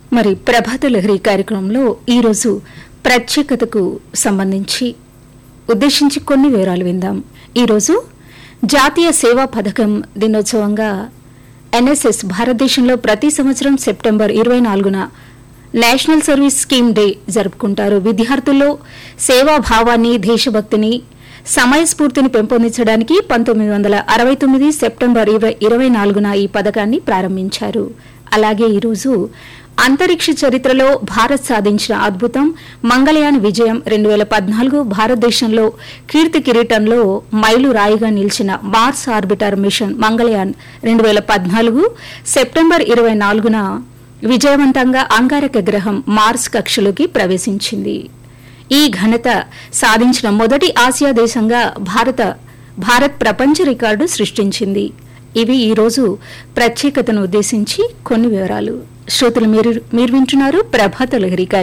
మరి ప్రభాత లహరి కార్యక్రమంలో ఈరోజు ప్రత్యేకతకు సంబంధించి ఉద్దేశించి కొన్ని వివరాలు విందాం ఈరోజు జాతీయ సేవా పథకం దినోత్సవంగా ఎన్ఎస్ఎస్ భారతదేశంలో ప్రతి సంవత్సరం సెప్టెంబర్ ఇరవై నాలుగున నేషనల్ సర్వీస్ స్కీమ్ డే జరుపుకుంటారు విద్యార్థుల్లో సేవాభావాన్ని దేశభక్తిని సమయస్ఫూర్తిని పెంపొందించడానికి పంతొమ్మిది వందల అరవై తొమ్మిది సెప్టెంబర్ ఇరవై ఇరవై నాలుగున ఈ పథకాన్ని ప్రారంభించారు అలాగే ఈరోజు అంతరిక్ష చరిత్రలో భారత్ సాధించిన అద్భుతం మంగళయాన్ విజయం రెండు వేల పద్నాలుగు భారతదేశంలో కీర్తి కిరీటంలో మైలు రాయిగా నిలిచిన మార్స్ ఆర్బిటర్ మిషన్ మంగళయాన్ రెండు వేల పద్నాలుగు సెప్టెంబర్ ఇరవై నాలుగున విజయవంతంగా అంగారక గ్రహం మార్స్ కక్షలోకి ప్రవేశించింది ఈ ఘనత సాధించిన మొదటి ఆసియా దేశంగా భారత భారత్ ప్రపంచ రికార్డు సృష్టించింది ఇవి ఈ రోజు ప్రత్యేకతను ఉద్దేశించి కొన్ని వివరాలు శ్రోతలు మీరు మీరు వింటున్నారు ప్రభాత లహరి